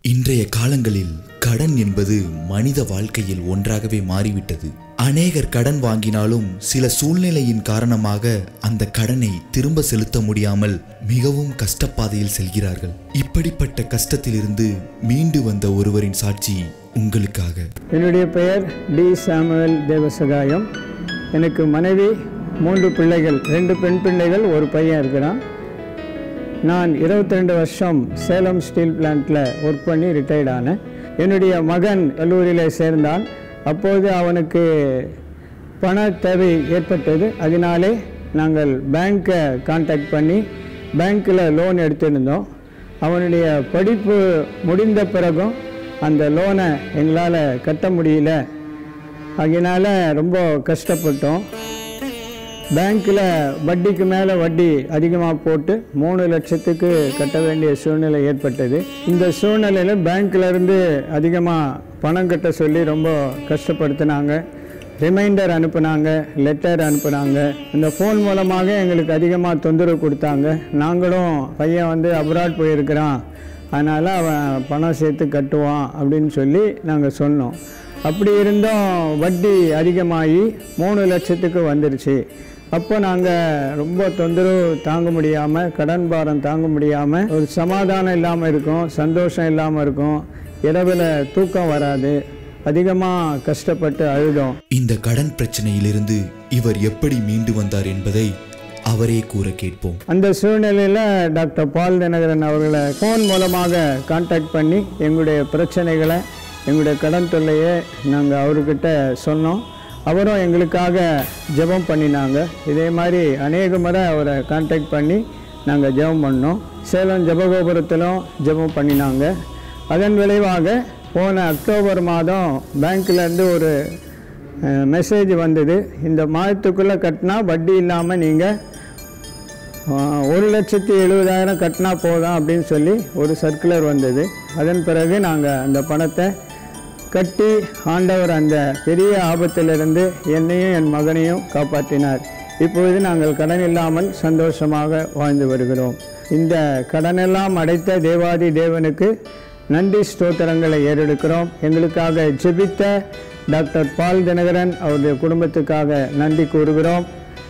இன்றைய காலங்களில் கடன் என்பது மனித வாழ்க்கையில் ஒன்றாகவே மாறிவிட்டது அநேகர் கடன் வாங்கினாலும் சில சூழ்நிலையின் காரணமாக அந்த கடனை திரும்ப செலுத்த முடியாமல் மிகவும் கஷ்டப்பாதையில் செல்கிறார்கள் இப்படிப்பட்ட கஷ்டத்திலிருந்து மீண்டு வந்த ஒருவரின் சாட்சி உங்களுக்காக என்னுடைய பெயர் டி சாமுவேல் தேவசகாயம் எனக்கு மனைவி மூன்று பிள்ளைகள் ரெண்டு பெண் பிள்ளைகள் ஒரு பையன் இருக்கிறான் நான் 22 வருஷம் சேலம் ஸ்டீல் பிளான்ட்டில் ஒர்க் பண்ணி ரிட்டையர்ட் ஆனேன் என்னுடைய மகன் கல்லூரியில் சேர்ந்தான் அப்போது அவனுக்கு பண தேவை ஏற்பட்டது அதனாலே நாங்கள் பேங்க்கை காண்டாக்ட் பண்ணி பேங்க்கில் லோன் எடுத்திருந்தோம் அவனுடைய படிப்பு முடிந்த பிறகும் அந்த லோனை எங்களால் கட்ட முடியல அதனால் ரொம்ப கஷ்டப்பட்டோம் பேங்க்கில் வட்டிக்கு மேலே வட்டி அதிகமாக போட்டு மூணு லட்சத்துக்கு கட்ட வேண்டிய சூழ்நிலை ஏற்பட்டது இந்த சூழ்நிலையில் பேங்க்ல இருந்து அதிகமாக பணம் கட்ட சொல்லி ரொம்ப கஷ்டப்படுத்தினாங்க ரிமைண்டர் அனுப்புனாங்க லெட்டர் அனுப்புனாங்க இந்த ஃபோன் மூலமாக எங்களுக்கு அதிகமாக தொந்தரவு கொடுத்தாங்க நாங்களும் பையன் வந்து அப்ராட் போயிருக்கிறான் அதனால் அவன் பணம் சேர்த்து கட்டுவான் அப்படின்னு சொல்லி நாங்கள் சொன்னோம் அப்படி இருந்தும் வட்டி அதிகமாகி மூணு லட்சத்துக்கு வந்துருச்சு அப்போ நாங்கள் ரொம்ப தொந்தரவு தாங்க முடியாமல் கடன் பாரம் தாங்க முடியாமல் ஒரு சமாதானம் இல்லாமல் இருக்கும் சந்தோஷம் இல்லாமல் இருக்கும் இரவில் தூக்கம் வராது அதிகமாக கஷ்டப்பட்டு அழுதோம் இந்த கடன் பிரச்சனையிலிருந்து இவர் எப்படி மீண்டு வந்தார் என்பதை அவரே கூற கேட்போம் அந்த சூழ்நிலையில் டாக்டர் பால் தினகரன் அவர்களை ஃபோன் மூலமாக காண்டாக்ட் பண்ணி எங்களுடைய பிரச்சனைகளை எங்களுடைய கடன் தொல்லையை நாங்கள் அவர்கிட்ட சொன்னோம் அவரும் எங்களுக்காக ஜெபம் பண்ணினாங்க இதே மாதிரி அநேக முறை அவரை காண்டாக்ட் பண்ணி நாங்கள் ஜெபம் பண்ணோம் சேலம் ஜெபகோபுரத்திலும் ஜெபம் பண்ணினாங்க அதன் விளைவாக போன அக்டோபர் மாதம் பேங்க்லேருந்து ஒரு மெசேஜ் வந்தது இந்த மாதத்துக்குள்ளே கட்டினா வட்டி இல்லாமல் நீங்கள் ஆஹ், ஒரு லட்சத்தி எழுபதாயிரம் கட்டினா போதும் அப்படின்னு சொல்லி ஒரு சர்க்குலர் வந்தது அதன் பிறகு நாங்கள் அந்த பணத்தை கட்டி ஆண்டவர் அந்த பெரிய ஆபத்திலிருந்து என்னையும் என் மகனையும் காப்பாற்றினார் இப்பொழுது நாங்கள் கடன் இல்லாமல் சந்தோஷமாக வாழ்ந்து வருகிறோம் இந்த கடனெல்லாம் அடைத்த தேவாதி தேவனுக்கு நன்றி ஸ்தோத்திரங்களை ஏறெடுக்கிறோம் எங்களுக்காக ஜெபித்த டாக்டர் பால் தினகரன் அவருடைய குடும்பத்துக்காக நன்றி கூறுகிறோம்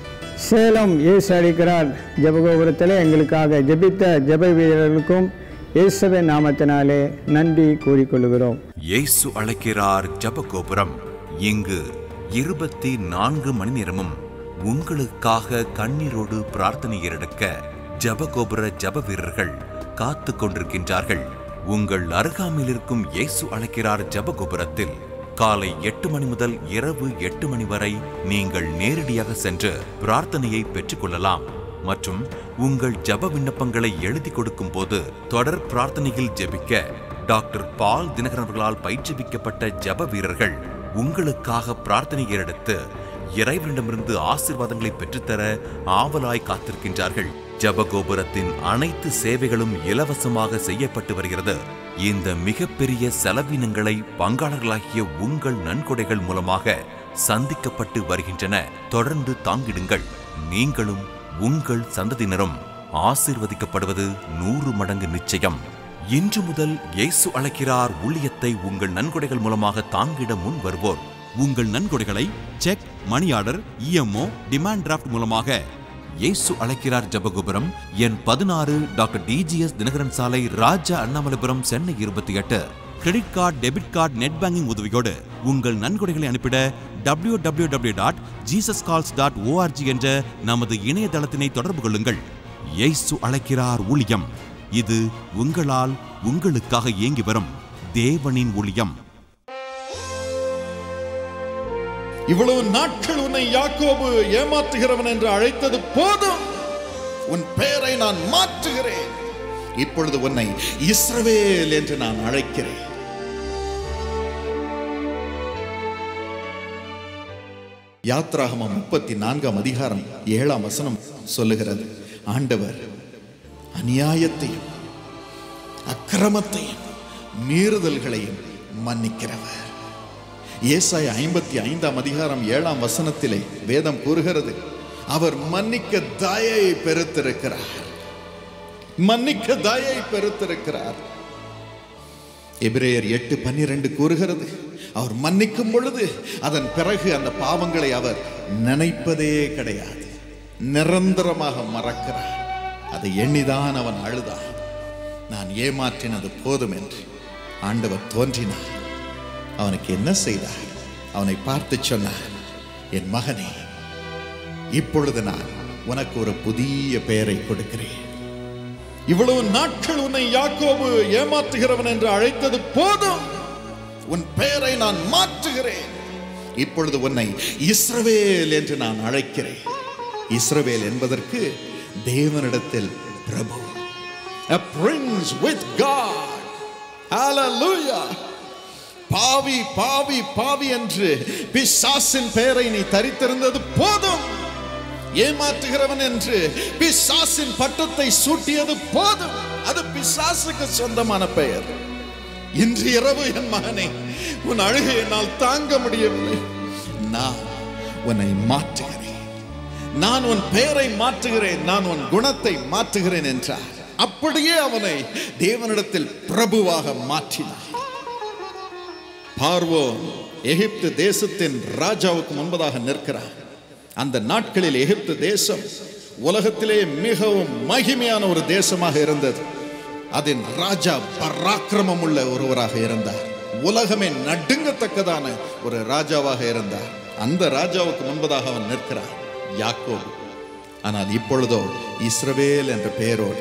சேலம் இயேசு அளிக்கிறார் ஜெபகோபுரத்தில் எங்களுக்காக ஜெபித்த ஜெப வீரர்களுக்கும் இயேசுவின் நாமத்தினாலே நன்றி கூறிக்கொள்கிறோம் இயேசு அழைக்கிறார் ஜபகோபுரம் இங்கு இருபத்தி நான்கு மணி நேரமும் உங்களுக்காக கண்ணீரோடு பிரார்த்தனை எடுக்க ஜபகோபுர ஜப வீரர்கள் காத்து கொண்டிருக்கின்றார்கள் உங்கள் அருகாமையில் இருக்கும் இயேசு அழைக்கிறார் ஜபகோபுரத்தில் காலை எட்டு மணி முதல் இரவு எட்டு மணி வரை நீங்கள் நேரடியாக சென்று பிரார்த்தனையை பெற்றுக்கொள்ளலாம் மற்றும் உங்கள் ஜெப விண்ணப்பங்களை எழுதி கொடுக்கும் போது தொடர் பிரார்த்தனையில் ஜெபிக்க டாக்டர் பால் தினகரன் அவர்களால் பயிற்றுவிக்கப்பட்ட ஜெப வீரர்கள் உங்களுக்காக பிரார்த்தனை எடுத்து இறைவனிடமிருந்து ஆசீர்வாதங்களை பெற்றுத்தர ஆவலாய் காத்திருக்கின்றார்கள் ஜபகோபுரத்தின் அனைத்து சேவைகளும் இலவசமாக செய்யப்பட்டு வருகிறது இந்த மிகப்பெரிய செலவினங்களை பங்காளர்களாகிய உங்கள் நன்கொடைகள் மூலமாக சந்திக்கப்பட்டு வருகின்றன தொடர்ந்து தாங்கிடுங்கள் நீங்களும் உங்கள் சந்ததியினரும் ஆசீர்வதிக்கப்படுவது நூறு மடங்கு நிச்சயம் இன்று முதல் இயேசு அழைக்கிறார் ஊழியத்தை உங்கள் நன்கொடைகள் மூலமாக தாங்கிட முன் வருவோர் உங்கள் நன்கொடைகளை cheque money order EMO demand draft மூலமாக இயேசு அழைக்கிறார் ஜபகோபுரம் எண் பதினாறு டாக்டர் டிஜிஎஸ் தினகரன் சாலை ராஜா அண்ணாமலைபுரம் சென்னை இருபத்தி எட்டு credit card debit card net banking உதவியோடு உங்கள் நன்கொடைகளை அனுப்பிட W W W dot Jesus calls dot ORG என்ற நமது இணையதளத்தினை தொடர்பு கொள்ளுங்கள் இயேசு அழைக்கிறார் ஊழியம் இது உங்களால் உங்களுக்காக இயங்கி வரும் தேவனின் ஊழியம் இவ்வளவு நாட்கள் உன்னை யாக்கோபு ஏமாற்றுகிறவன் என்று அழைத்தது போதும் உன் பெயரை நான் மாற்றுகிறேன் இப்பொழுது உன்னை இஸ்ரவேல் என்று நான் அழைக்கிறேன் யாத்ராகமம் முப்பத்தி நான்காம் அதிகாரம் ஏழாம் வசனம் சொல்லுகிறது ஆண்டவர் அநியாயத்தையும் அக்கிரமத்தையும் மீறுதல்களையும் மன்னிக்கிறவர் ஏசாய ஐம்பத்தி ஐந்தாம் அதிகாரம் ஏழாம் வசனத்திலே வேதம் கூறுகிறது அவர் மன்னிக்க தயை பெருத்திருக்கிறார் மன்னிக்க தயை பெருத்திருக்கிறார் எபிரேயர் எட்டு பன்னிரண்டு கூறுகிறது அவர் மன்னிக்கும் பொழுது அதன் பிறகு அந்த பாவங்களை அவர் நினைப்பதே கிடையாது நிரந்தரமாக மறக்கிறார் அதை எண்ணிதான் அவன் அழுதான் நான் ஏமாற்றினது போதும் என்று ஆண்டவர் தோன்றினார் அவனுக்கு என்ன செய்தார் அவனை பார்த்து சொன்னார் என் மகனே இப்பொழுது நான் உனக்கு ஒரு புதிய பெயரை கொடுக்கிறேன் இவ்வளவு நாட்கள் உன்னை யாக்கோபு ஏமாற்றுகிறவன் என்று அழைத்தது போதும் உன் பெயரை நான் மாற்றுகிறேன் இப்பொழுது உன்னை இஸ்ரவேல் என்று நான் அழைக்கிறேன் இஸ்ரவேல் என்பதற்கு தேவனிடத்தில் பிரபு a prince with God hallelujah பாவி பாவி பாவி என்று பிசாசின் பெயரை நீ தரித்திருந்தது போதும் ஏமாற்றுகிறவன் என்று பிசாசின் பட்டத்தை சூட்டியது போதும் அது பிசாசுக்கு சொந்தமான பெயர் இன்று இரவு என் மகனே உன் அழுகை என்னால் தாங்க முடியவில்லை நான் உன்னை மாற்றுகிறேன் நான் உன் பெயரை மாற்றுகிறேன் நான் உன் குணத்தை மாற்றுகிறேன் என்றார் அப்படியே அவனை தேவனிடத்தில் பிரபுவாக மாற்றினார் பார்வோ எகிப்து தேசத்தின் ராஜாவுக்கு முன்பதாக நிற்கிறார் அந்த நாட்களில் எகிப்து தேசம் உலகத்திலே மிகவும் மகிமையான ஒரு தேசமாக இருந்தது அதன் ராஜா பராக்கிரமம் உள்ள ஒருவராக இருந்தார் உலகமே நடுங்கத்தக்கதான ஒரு ராஜாவாக இருந்தார் அந்த ராஜாவுக்கு முன்பதாக அவன் நிற்கிறார் யாக்கோபு ஆனால் இப்பொழுதோ இஸ்ரவேல் என்ற பெயரோடு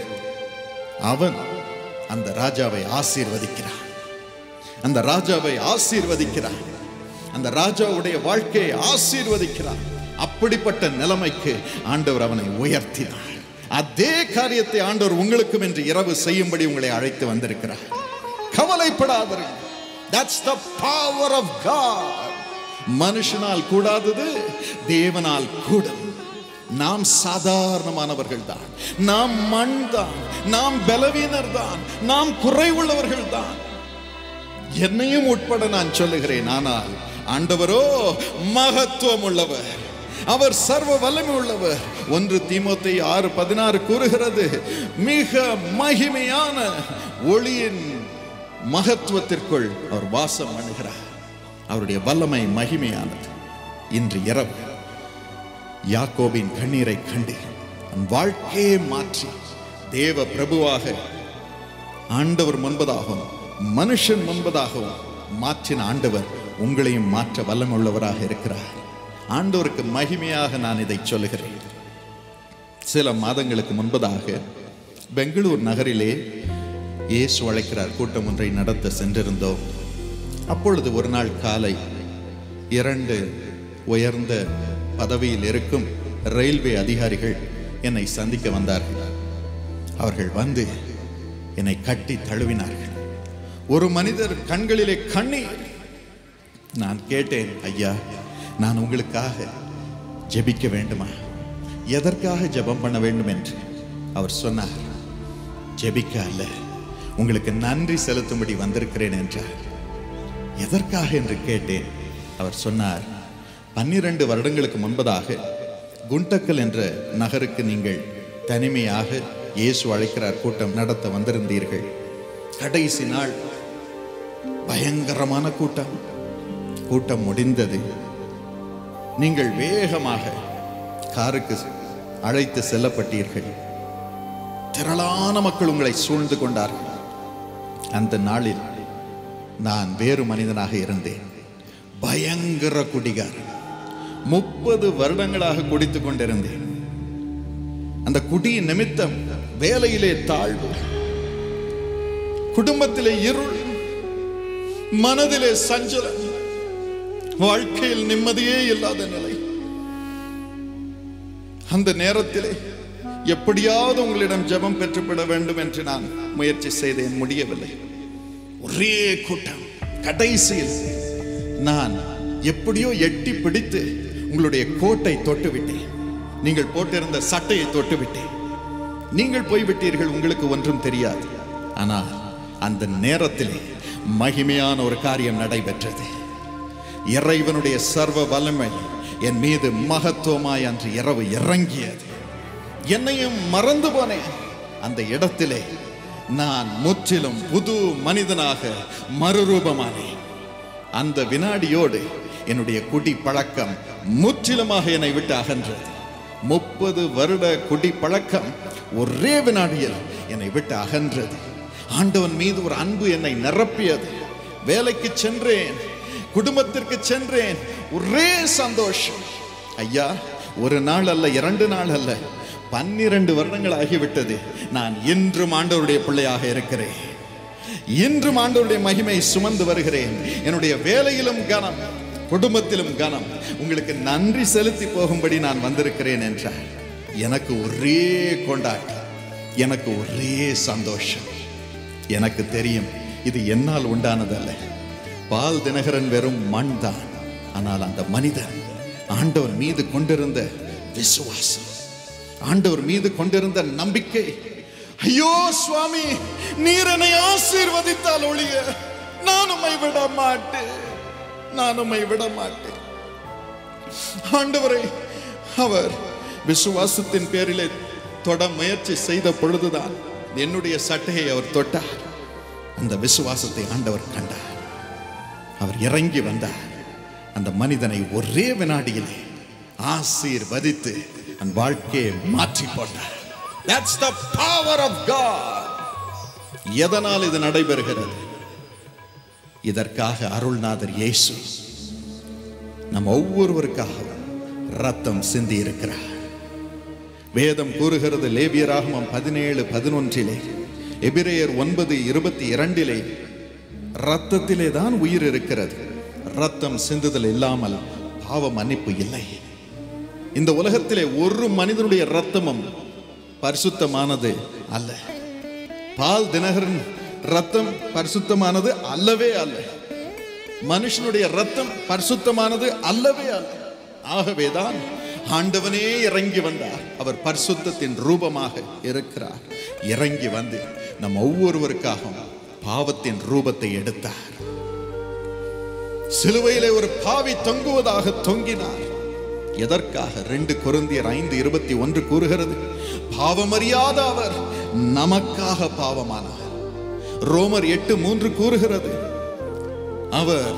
அவன் அந்த ராஜாவை ஆசீர்வதிக்கிறான் அந்த ராஜாவை ஆசீர்வதிக்கிறான் அந்த ராஜாவுடைய வாழ்க்கையை ஆசீர்வதிக்கிறான் அப்படிப்பட்ட நிலைமைக்கு ஆண்டவர் அவனை உயர்த்தினார் அதே காரியத்தை ஆண்டவர் உங்களுக்கும் என்று இரவு செய்யும்படி உங்களை அழைத்து வந்திருக்கிறார் கவலைப்படாதீர்கள் That's the power of God. மனுஷனால் கூடாதது தேவனால் கூடும் நாம் சாதாரணமானவர்கள் தான் நாம் மண் தான் நாம் பலவீனர் தான் நாம் குறைவுள்ளவர்கள் தான் என்னையும் உட்பட நான் சொல்லுகிறேன் ஆனால் ஆண்டவரோ மகத்துவம் உள்ளவர் அவர் சர்வ வல்லமை உள்ளவர் ஒன்று தீமோத்தை ஆறு பதினாறு கூறுகிறது மிக மகிமையான ஒளியின் மகத்துவத்திற்குள் அவர் வாசம் பண்ணுகிறார் அவருடைய வல்லமை மகிமையானது இன்று இரவு யாக்கோபின் கண்ணீரை கண்டு தன் வாழ்க்கையை மாற்றி தேவ பிரபுவாக ஆண்டவர் முன்பதாகவும் மனுஷன் முன்பதாகவும் மாற்றின ஆண்டவர் உங்களையும் மாற்ற வல்லமுள்ளவராக இருக்கிறார் ஆண்டவருக்கு மகிமையாக நான் இதை சொல்லுகிறேன் சில மாதங்களுக்கு முன்பதாக பெங்களூர் நகரிலே இயேசு அழைக்கிறார் கூட்டம் ஒன்றை நடத்த சென்றிருந்தோம் அப்பொழுது ஒரு நாள் காலை இரண்டு உயர்ந்த பதவியில் இருக்கும் ரயில்வே அதிகாரிகள் என்னை சந்திக்க வந்தார்கள் அவர்கள் வந்து என்னை கட்டி தழுவினார்கள் ஒரு மனிதர் கண்களிலே கண்ணீர் நான் கேட்டேன் ஐயா நான் உங்களுக்காக ஜெபிக்க வேண்டுமா எதற்காக ஜெபம் பண்ண வேண்டும் என்று அவர் சொன்னார் ஜெபிக்க அல்ல உங்களுக்கு நன்றி செலுத்தும்படி வந்திருக்கிறேன் என்றார் எதற்காக என்று கேட்டேன் அவர் சொன்னார் பன்னிரண்டு வருடங்களுக்கு முன்பதாக குண்டக்கல் என்ற நகருக்கு நீங்கள் தனிமையாக இயேசு அழைக்கிறார் கூட்டம் நடத்த வந்திருந்தீர்கள் கடைசி நாள் பயங்கரமான கூட்டம் கூட்டம் முடிந்தது நீங்கள் வேகமாக காருக்கு அழைத்து செல்லப்பட்டீர்கள் திரளான மக்கள் உங்களை சூழ்ந்து கொண்டார்கள் அந்த நாளில் நான் வேறு மனிதனாக இருந்தேன் பயங்கர குடிகாரன் முப்பது வருடங்களாக குடித்துக் கொண்டிருந்தேன் அந்த குடியின் நிமித்தம் வேலையிலே தாழ்வு குடும்பத்திலே இருள் மனதிலே சஞ்சலம் வாழ்க்கையில் நிம்மதியே இல்லாத நிலை அந்த நேரத்திலே எப்படியாவது உங்களிடம் ஜெபம் பெற்றுவிட வேண்டும் என்று நான் முயற்சி செய்தேன் முடியவில்லை ஒரே கூட்டம் கடைசியில் நான் எப்படியோ எட்டி பிடித்து உங்களுடைய கோட்டை தொட்டு விட்டேன் நீங்கள் போட்டிருந்த சட்டையை தொட்டு விட்டேன் நீங்கள் போய்விட்டீர்கள் உங்களுக்கு ஒன்றும் தெரியாது ஆனால் அந்த நேரத்திலே மகிமையான ஒரு காரியம் நடைபெற்றது இறைவனுடைய சர்வ வல்லமை என் மீது மகத்துவமாய் அன்று இரவு இறங்கியது என்னையும் மறந்து போனேன் அந்த இடத்திலே நான் முற்றிலும் புது மனிதனாக மறுரூபமானேன் அந்த வினாடியோடு என்னுடைய குடி பழக்கம் முற்றிலுமாக என்னை விட்டு அகன்றது முப்பது வருட குடி பழக்கம் ஒரே வினாடியில் என்னை விட்டு அகன்றது ஆண்டவன் மீது ஒரு அன்பு என்னை நிரப்பியது வேலைக்கு சென்றேன் குடும்பத்திற்கு சென்றேன் ஒரே சந்தோஷம் ஐயா ஒரு நாள் அல்ல இரண்டு நாள் அல்ல பன்னிரண்டு வருடங்கள் ஆகிவிட்டது நான் இன்றும் ஆண்டவருடைய பிள்ளையாக இருக்கிறேன் இன்றும் ஆண்டவருடைய மகிமை சுமந்து வருகிறேன் என்னுடைய வேலையிலும் கனம் குடும்பத்திலும் கனம் உங்களுக்கு நன்றி செலுத்தி போகும்படி நான் வந்திருக்கிறேன் என்றார் எனக்கு ஒரே கொண்டாட்டம் எனக்கு ஒரே சந்தோஷம் எனக்கு தெரியும் இது என்னால் உண்டானதல்ல பால் தினகரன் வெறும் மண் தான் ஆனால் அந்த மனிதன் ஆண்டவர் மீது கொண்டிருந்த விசுவாசம் ஆண்டவர் மீது கொண்டிருந்த நம்பிக்கை ஐயோ சுவாமி நீர் என்னை ஆசீர்வதித்தால் ஒழிய நான் உம்மை விட மாட்டேன் நான் உம்மை விட மாட்டேன் ஆண்டவரை அவர் விசுவாசத்தின் பேரிலே தொட முயற்சி செய்த பொழுதுதான் என்னுடைய சட்டையை அவர் தொட்டார் அந்த விசுவாசத்தை ஆண்டவர் கண்டார் அவர் இறங்கி வந்தார் அந்த மனிதனை ஒரே வினாடியிலே ஆசீர்வதித்து அந்த வாழ்க்கையை மாற்றி போட்டார் That's the power of God. எதனால் இது நடைபெறுகிறது இதற்காக அருள்நாதர் இயேசு நம் ஒவ்வொருவருக்காகவும் ரத்தம் சிந்தி இருக்கிறார் வேதம் கூறுகிறது லேபியராகமம் பதினேழு பதினொன்றிலே எபிரேயர் ஒன்பது இருபத்தி இரண்டிலே ரத்தத்திலே தான் உயிர் இருக்கிறது ரத்தம் சிந்துதல் இல்லாமல் பாவ மன்னிப்பு இல்லை இந்த உலகத்திலே ஒரு மனிதனுடைய ரத்தமும் பரிசுத்தமானது அல்ல பால் தினகரன் ரத்தம் பரிசுத்தமானது அல்லவே அல்ல மனுஷனுடைய ரத்தம் பரிசுத்தமானது அல்லவே அல்ல ஆகவேதான் ஆண்டவனே இறங்கி வந்தார் அவர் பரிசுத்தத்தின் ரூபமாக இருக்கிறார் இறங்கி வந்து நம் ஒவ்வொருவருக்காகவும் பாவத்தின் ரூபத்தை எடுத்தார் சிலுவையிலே ஒரு பாவி தொங்குவதாக தொங்கினார் எதற்காக ரெண்டு கொருந்தியர் ஐந்து இருபத்தி ஒன்று கூறுகிறது பாவமறியாத அவர் நமக்காக பாவமானார் ரோமர் எட்டு மூன்று கூறுகிறது அவர்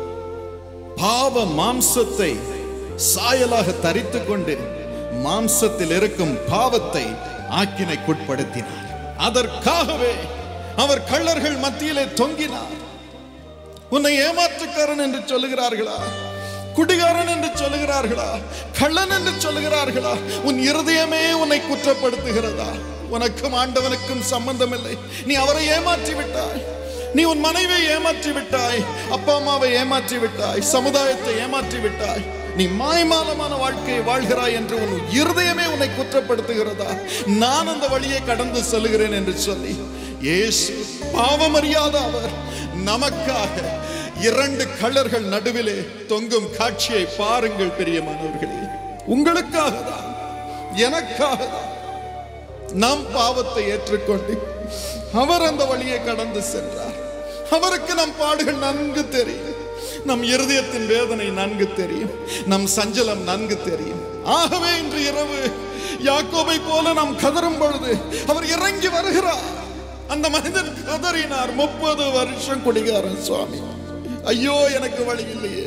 பாவ மாம்சத்தை சாயலாக தரித்துக் கொண்டு மாம்சத்தில் இருக்கும் பாவத்தை ஆக்கினைக்குட்படுத்தினார் அதற்காகவே அவர் கள்ளர்கள் மத்தியிலே தொங்கினார் உன்னை ஏமாற்றுக்காரன் என்று சொல்லுகிறார்களா குடிகாரன் என்று சொல்லுகிறார்களா கள்ளன் என்று சொல்லுகிறார்களா உன் இருதயமே உன்னை குற்றப்படுத்துகிறதா உனக்கும் ஆண்டவனுக்கும் சம்பந்தம் இல்லை நீ அவரை ஏமாற்றி விட்டாய் நீ உன் மனைவியை ஏமாற்றி விட்டாய் அப்பா அம்மாவை ஏமாற்றி விட்டாய் சமுதாயத்தை ஏமாற்றி விட்டாய் நீ மாய்மாலமான வாழ்க்கையை வாழ்கிறாய் என்று உன் இருதயமே உன்னை குற்றப்படுத்துகிறதா நான் அந்த வழியை கடந்து செல்கிறேன் என்று சொல்லி இயேசு பாவமறியாத அவர் நமக்காக இரண்டு கள்ளர்கள் நடுவிலே தொங்கும் காட்சியை பாருங்கள் பெரியமானவர்களே உங்களுக்காக தான் எனக்காக தான் நம் பாவத்தை ஏற்றுக்கொண்டு அவர் அந்த வழியை கடந்து சென்றார் அவருக்கு நம் பாடுகள் நன்கு தெரியும் நம் இருதயத்தின் வேதனை நன்கு தெரியும் நம் சஞ்சலம் நன்கு தெரியும் ஆகவே இன்று இரவு யாக்கோபை போல நாம் கதரும் பொழுது அவர் இறங்கி வருகிறார் அந்த மனிதன் கதறினார் முப்பது வருஷம் குடிகாரன் சுவாமி ஐயோ எனக்கு வழி இல்லையே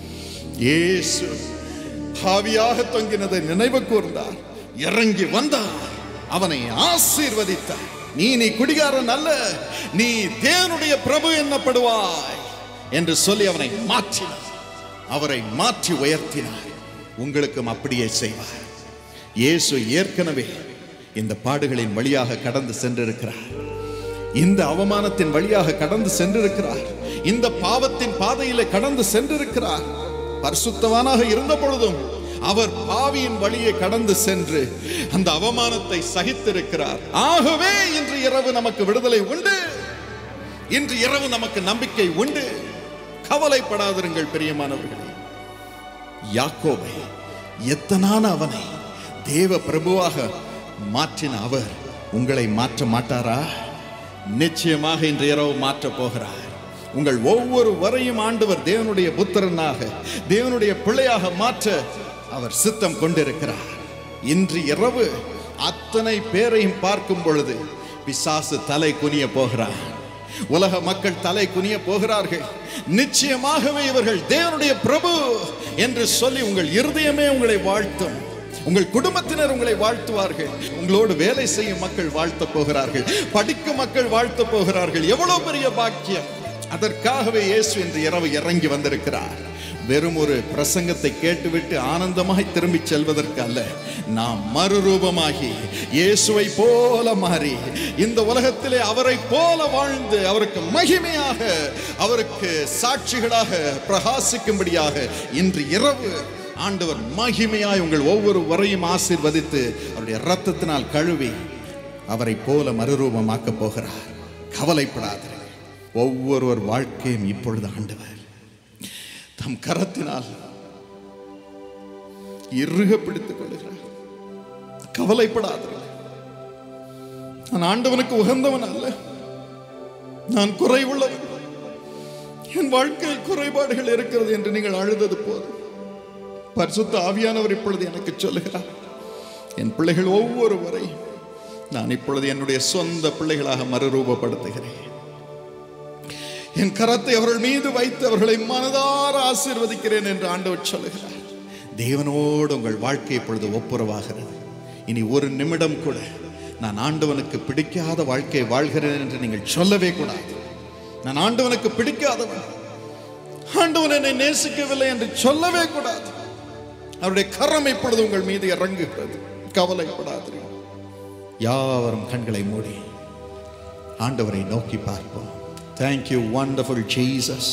இயேசு பாவியாக தொங்கினதை நினைவு கூர்ந்தார் இறங்கி வந்தார் அவனை ஆசீர்வதித்தார் நீ நீ குடிகாரன் அல்ல நீ தேவனுடைய பிரபு என்னப்படுவாய் என்று சொல்லி அவனை மாற்றினார் அவரை மாற்றி உயர்த்தினார் உங்களுக்கும் அப்படியே செய்வார் இயேசு ஏற்கனவே இந்த பாடுகளின் வழியாக கடந்து சென்றிருக்கிறார் இந்த அவமானத்தின் வழியாக கடந்து சென்றிருக்கிறார் இந்த பாவத்தின் பாதையிலே கடந்து சென்றிருக்கிறார் பரிசுத்தவானாக இருந்த பொழுதும் அவர் பாவியின் வழியை கடந்து சென்று அந்த அவமானத்தை சகித்திருக்கிறார் ஆகவே இன்று இரவு நமக்கு விடுதலை உண்டு இன்று இரவு நமக்கு நம்பிக்கை உண்டு கவலைப்படாதிருங்கள் பிரியமானவர்களே யாக்கோபை எத்தனான அவனை தேவ பிரபுவாக மாற்றின அவர் உங்களை மாற்ற மாட்டாரா நிச்சயமாக இன்று இரவு மாற்றப் போகிறார் உங்கள் ஒவ்வொரு வரையும் ஆண்டவர் தேவனுடைய புத்திரனாக தேவனுடைய பிள்ளையாக மாற்ற அவர் சித்தம் கொண்டிருக்கிறார் இன்று இரவு அத்தனை பேரையும் பார்க்கும் பொழுது பிசாசு தலை குனிய போகிறார் உலக மக்கள் தலை குனிய போகிறார்கள் நிச்சயமாகவே இவர்கள் தேவனுடைய பிரபு என்று சொல்லி உங்கள் இருதயமே உங்களை வாழ்த்தும் உங்கள் குடும்பத்தினர் உங்களை வாழ்த்துவார்கள் உங்களோடு வேலை செய்யும் மக்கள் வாழ்த்த போகிறார்கள் படிக்கும் மக்கள் வாழ்த்த போகிறார்கள் எவ்வளவு பெரிய பாக்கியம் அதற்காகவே இயேசு இன்று இரவு இறங்கி வந்திருக்கிறார் வெறும் ஒரு பிரசங்கத்தை கேட்டுவிட்டு ஆனந்தமாய் திரும்பி செல்வதற்கு அல்ல நாம் மறுரூபமாகி இயேசுவை போல மாறி இந்த உலகத்திலே அவரை போல வாழ்ந்து அவருக்கு மகிமையாக அவருக்கு சாட்சிகளாக பிரகாசிக்கும்படியாக இன்று இரவு ஆண்டவர் மகிமையாய் உங்கள் ஒவ்வொரு வரையும் ஆசீர்வதித்து அவருடைய இரத்தத்தினால் கழுவி அவரை போல மறுரூபமாக்கப் போகிறார் கவலைப்படாதீர்கள் ஒவ்வொருவர் வாழ்க்கையும் இப்பொழுது ஆண்டவர் தம் கரத்தினால் இறுக பிடித்துக் கொள்கிறார் கவலைப்படாதீர்கள் நான் ஆண்டவனுக்கு உகந்தவன் அல்ல நான் குறைவுள்ளவன் என் வாழ்க்கையில் குறைபாடுகள் இருக்கிறது என்று நீங்கள் அழுதது போதும் பரிசுத்த ஆவியானவர் இப்பொழுது எனக்கு சொல்லுகிறார் என் பிள்ளைகள் ஒவ்வொருவரை நான் இப்பொழுது என்னுடைய சொந்த பிள்ளைகளாக மறுரூபப்படுத்துகிறேன் என் கரத்தை அவர்கள் மீது வைத்து அவர்களை மனதார ஆசீர்வதிக்கிறேன் என்று ஆண்டவர் சொல்லுகிறார் தேவனோடு உங்கள் வாழ்க்கை இப்பொழுது ஒப்புரவாகிறது இனி ஒரு நிமிடம் கூட நான் ஆண்டவனுக்கு பிடிக்காத வாழ்க்கையை வாழ்கிறேன் என்று நீங்கள் சொல்லவே கூடாது நான் ஆண்டவனுக்கு பிடிக்காதவன் ஆண்டவன் என்னை நேசிக்கவில்லை என்று சொல்லவே கூடாது அவருடைய கரம் இப்பொழுது உங்கள் மீது இறங்குகிறது கவலைப்படாதீர்கள் யாவரும் கண்களை மூடி ஆண்டவரை நோக்கி பார்ப்போம் thank you wonderful Jesus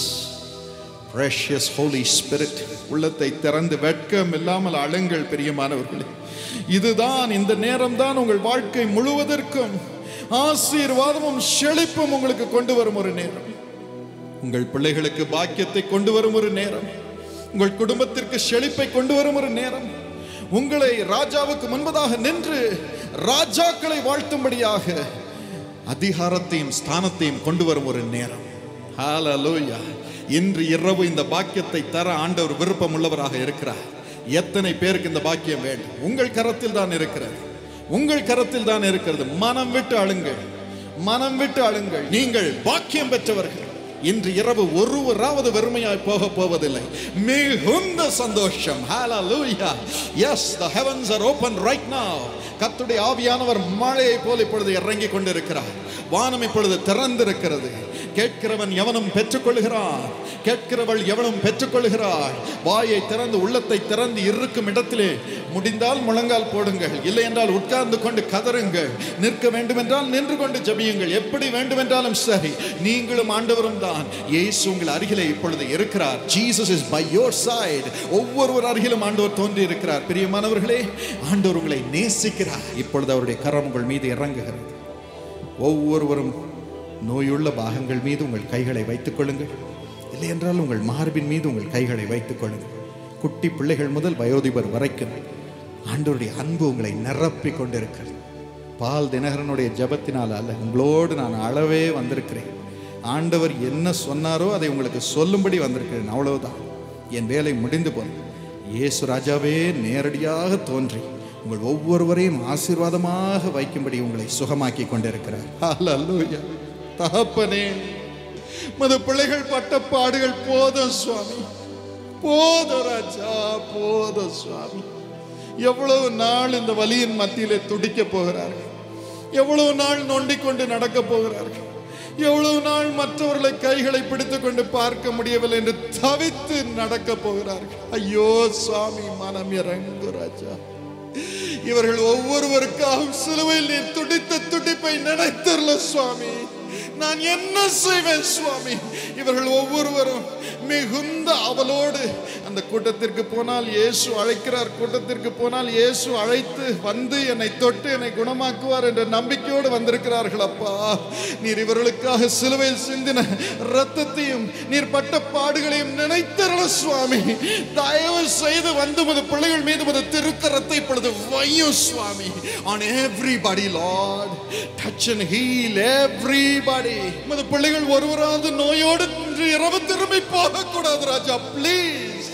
precious holy spirit உள்ளத்தை திறந்து வெட்கம் இல்லாமல் அழுங்கள் பிரியமானவர்களே இதுதான் இந்த நேரம்தான் உங்கள் வாழ்க்கை முழுவதற்கும் ஆசீர்வாதமும் செழிப்பும் உங்களுக்கு கொண்டு வரும் ஒரு நேரம் உங்கள் பிள்ளைகளுக்கு பாக்கியத்தை கொண்டு வரும் ஒரு நேரம் உங்கள் குடும்பத்திற்கு செழிப்பை கொண்டு வரும் ஒரு நேரம் உங்களை ராஜாவுக்கு முன்பதாக நின்று ராஜாக்களை வாழ்த்தும்படியாக அதிகாரத்தையும் ஸ்தானத்தையும் கொண்டு வரும் ஒரு நேரம் ஹalleluya இன்று இரவு இந்த பாக்கியத்தை தர ஆண்டவர் விருப்பம் உள்ளவராக இருக்கிறார் எத்தனை பேருக்கு இந்த பாக்கியம் வேண்டும் உங்கள் கரத்தில் தான் இருக்கிறது உங்கள் கரத்தில் தான் இருக்கிறது மனம் விட்டு அழுங்கள் மனம் விட்டு அழுங்கள் நீங்கள் பாக்கியம் பெற்றவர்கள் இன்று இரவு ஒருவராவது வெறுமையாய் போக போவதில்லை மிகுந்த சந்தோஷம் hallelujah yes the heavens are open right now கர்த்தருடைய ஆவியானவர் மழையை போல இப்பொழுது இறங்கி கொண்டிருக்கிறார் வானம் இப்பொழுது திறந்திருக்கிறது கேட்கிறவன் எவனும் பெற்றுக்கொள்கிறான் கேட்கிறவள் எவனும் பெற்றுக்கொள்கிறாள் வாயை திறந்து உள்ளத்தை திறந்து இருக்கும் இடத்திலே முடிந்தால் முழங்கால் போடுங்கள் இல்லை என்றால் உட்கார்ந்து கொண்டு கதறுங்கள் நிற்க வேண்டும் என்றால் நின்று கொண்டு ஜபியுங்கள் எப்படி வேண்டும் என்றாலும் சரி நீங்களும் ஆண்டவரும் தான் இயேசு உங்கள் அருகிலே இப்பொழுது இருக்கிறார் Jesus is by your side ஒவ்வொருவர் அருகிலும் ஆண்டவர் தோன்றி இருக்கிறார் பிரியமானவர்களே ஆண்டவர் உங்களை நேசிக்கிறார் இப்பொழுது அவருடைய கரம் உங்கள் மீது இறங்குகிறது ஒவ்வொருவரும் நோயுள்ள பாகங்கள் மீது உங்கள் கைகளை வைத்துக் கொள்ளுங்கள் இல்லை என்றால் உங்கள் மார்பின் மீது உங்கள் கைகளை வைத்துக் கொள்ளுங்கள் குட்டி பிள்ளைகள் முதல் வயோதிபர் வரைக்கும் ஆண்டவருடைய அன்பு உங்களை நிரப்பி கொண்டிருக்கிறது பால் தினகரனுடைய ஜெபத்தினால் அல்ல உங்களோடு நான் அளவே வந்திருக்கிறேன் ஆண்டவர் என்ன சொன்னாரோ அதை உங்களுக்கு சொல்லும்படி வந்திருக்கிறேன் அவ்வளவுதான் என் வேலை முடிந்து போனது இயேசு ராஜாவே நேரடியாக தோன்றி உங்கள் ஒவ்வொருவரையும் ஆசீர்வாதமாக வைக்கும்படி உங்களை சுகமாக்கி கொண்டிருக்கிறார் ஹalleluya தகப்பனே மது பிள்ளைகள் பட்ட பாடுகள் போதும் சுவாமி போதும் ராஜா போதும் சுவாமி எவ்வளவு நாள் இந்த வலியின் மத்தியிலே துடிக்க போகிறார்கள் எவ்வளவு நாள் நொண்டிக் கொண்டு நடக்க போகிறார்கள் எவ்வளவு நாள் மற்றவர்களை கைகளை பிடித்துக் கொண்டு பார்க்க முடியவில்லை என்று தவித்து நடக்க போகிறார்கள் ஐயோ சுவாமி மனம் இறங்கு ராஜா இவர்கள் ஒவ்வொருவருக்காகவும் சிலுவையில் நீர் துடித்த துடிப்பை நினைத்தரல சுவாமி நான் என்ன செய்வேன் சுவாமி இவர்கள் ஒவ்வொருவரும் மிகுந்த அவளோடு அந்த கூட்டத்திற்கு போனால் இயேசு அழைக்கிறார் கூட்டத்திற்கு போனால் இயேசு அழைத்து வந்து என்னை தொட்டு என்னை குணமாக்குவார் என்ற நம்பிக்கையோடு வந்திருக்கிறார்கள் அப்பா நீர் இவர்களுக்காக சிலுவையில் சிந்தின ரத்தத்தையும் நீர் பட்ட பாடுகளையும் நினைத்தரல சுவாமி தயவு செய்து வந்து முது பிள்ளைகள் மீது முது திருக்கரத்தை இப்பொழுது வையும் சுவாமி on everybody lord touch and heal everybody முது பிள்ளைகள் ஒருவராவது நோயோடு இன்று இரவு திரும்பி போகக்கூடாது ராஜா ப்ளீஸ்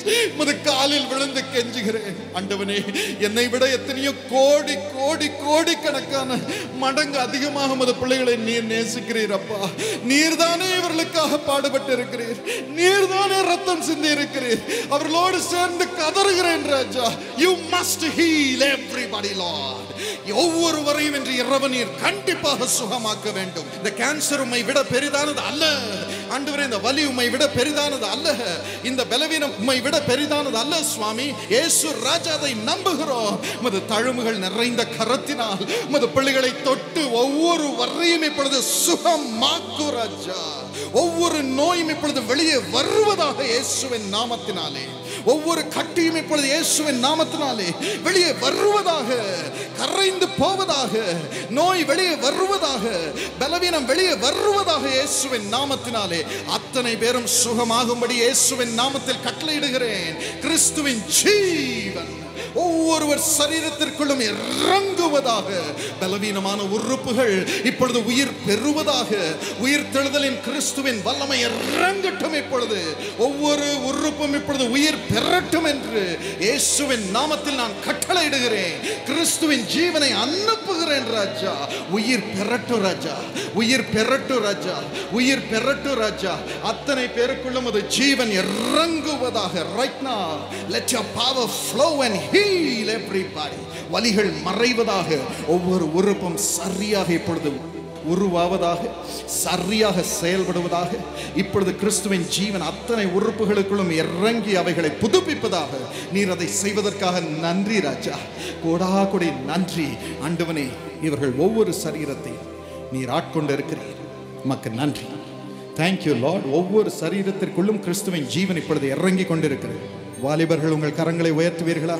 உமது காலில் விழுந்து கெஞ்சுகிறேன் ஆண்டவனே என்னை விட எத்தனையோ கோடி கோடி கோடி கணக்கான மடங்கு அதிகமாக உமது பிள்ளைகளை நீர் நேசிக்கிறீர் அப்பா நீர்தானே இவர்களுக்காக பாடுபட்டு இருக்கிறீர் நீர்தானே ரத்தம் சிந்தி இருக்கிறீர் அவர்களோடு சேர்ந்து கதறுகிறேன் ராஜா you must heal everybody lord ஒவ்வொருவரையும் என்று இரவு நீர் கண்டிப்பாக சுகமாக்க வேண்டும் இந்த கேன்சர் உம்மை விட பெரிதானது அல்ல ஆண்டவரே இந்த வலி உம்மை விட பெரிதானது அல்ல இந்த பலவீனம் உம்மை விட பெரிதானது அல்ல சுவாமி இயேசு ராஜாவை நம்புகிறோம் உமது தழும்புகள் நிறைந்த கரத்தினால் உமது பிள்ளைகளை தொட்டு ஒவ்வொரு வரையும் இப்பொழுது சுகமாக்கு ராஜா ஒவ்வொரு நோயும் இப்பொழுது வெளியே வருவதாக இயேசுவின் நாமத்தினாலே ஒவ்வொரு கட்டியும் இப்பொழுது இயேசுவின் நாமத்தினாலே வெளியே வருவதாக கரைந்து போவதாக நோய் வெளியே வருவதாக பலவீனம் வெளியே வருவதாக இயேசுவின் நாமத்தினாலே அத்தனை பேரும் சுகமாகும்படி இயேசுவின் நாமத்தில் கட்டளையிடுகிறேன் கிறிஸ்துவின் ஜீவன் ஒவ்வொருவர் சரீரத்திற்குள்ளும் இறங்குவதாக பலவீனமான உறுப்புகள் இப்பொழுது உயிர் பெறுவதாக உயிர் தெழுதலின் கிறிஸ்துவின் வல்லமை இறங்கட்டும் இப்பொழுது ஒவ்வொரு உறுப்பும் இப்பொழுது உயிர் பெறட்டும் என்று இயேசுவின் நாமத்தில் நான் கட்டளையிடுகிறேன் கிறிஸ்துவின் ஜீவனை அனுப்புகிறேன் ராஜா உயிர் பெறட்டும் ராஜா உயிர் பெறட்டும் ராஜா உயிர் பெறட்டும் ராஜா அத்தனை பேருக்குள்ளும் அது ஜீவன் இறங்குவதாக right now let your power flow and heal everybody வலிகள் மறைவதாக ஒவ்வொரு உறுப்பும் சரியாக இப்பொழுது உருவாவதாக சரியாக செயல்படுவதாக இப்பொழுது கிறிஸ்துவின் ஜீவன் அத்தனை உறுப்புகளுக்குள்ளும் இறங்கி அவைகளை புதுப்பிப்பதாக நீர் அதை செய்வதற்காக நன்றி ராஜா கோடா கொடி நன்றி ஆண்டவனே இவர்கள் ஒவ்வொரு சரீரத்தை நீர் ஆட்கொண்டு இருக்கிறீர் உமக்கு நன்றி தேங்க்யூ லார்ட் ஒவ்வொரு சரீரத்திற்குள்ளும் கிறிஸ்துவின் ஜீவன் இப்பொழுது இறங்கி கொண்டிருக்கிறது வாலிபர்கள் உங்கள் கரங்களை உயர்த்துவீர்களா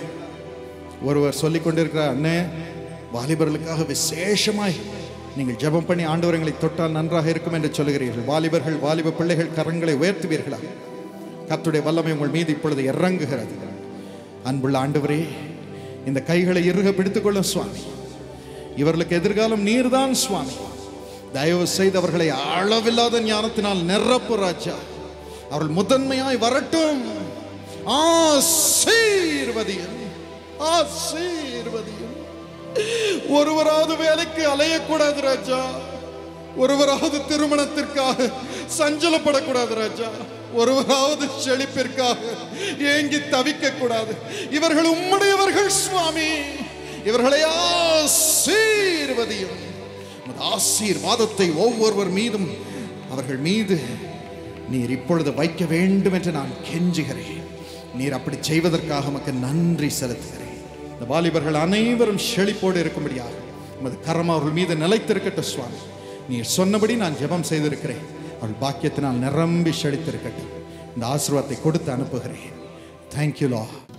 ஒருவர் சொல்லிக் கொண்டிருக்கிறார் அண்ணே வாலிபர்களுக்காக விசேஷமாய் நீங்கள் ஜெபம் பண்ணி ஆண்டவரங்களை தொட்டால் நன்றாக இருக்கும் என்று சொல்லுகிறீர்கள் வாலிபர்கள் வாலிப பிள்ளைகள் கரங்களை உயர்த்துவீர்களா கர்த்தருடைய வல்லமை உங்கள் மீது இப்பொழுது இறங்குகிறது அன்புள்ள ஆண்டவரே இந்த கைகளை இறுக பிடித்துக்கொள்ளும் சுவாமி இவர்களுக்கு எதிர்காலம் நீர்தான் சுவாமி தயவு செய்து அவர்களை அளவில்லாத ஞானத்தினால் நிரப்பு ராஜா அவர்கள் முதன்மையாய் வரட்டும் ஆசீர்வதியும் ஆசீர்வதியும் ஒருவராவது வேலைக்கு அலையக்கூடாது ராஜா ஒருவராவது திருமணத்திற்காக சஞ்சலப்படக்கூடாது ராஜா ஒருவராவது செழிப்பிற்காக ஏங்கி தவிக்க கூடாது இவர்கள் உம்முடையவர்கள் சுவாமி இவர்களை ஆசீர்வதியும் உமது ஆசீர்வாதத்தை ஒவ்வொருவர் மீதும் அவர்கள் மீது நீர் இப்பொழுது வைக்க வேண்டும் என்று நான் கெஞ்சுகிறேன் நீர் அப்படி செய்வதற்காக உமக்கு நன்றி செலுத்துகிறேன் இந்த வாலிபர்கள் அனைவரும் செழிப்போடு இருக்கும்படியாக உமது கரம் அவர்கள் மீது நிலைத்திருக்கட்டும் சுவாமி நீர் சொன்னபடி நான் ஜெபம் செய்திருக்கிறேன் அவள் பாக்கியத்தினால் நிரம்பி செழித்திருக்கட்டும் இந்த ஆசீர்வாதத்தை கொடுத்து அனுப்புகிறேன் தேங்க்யூ லா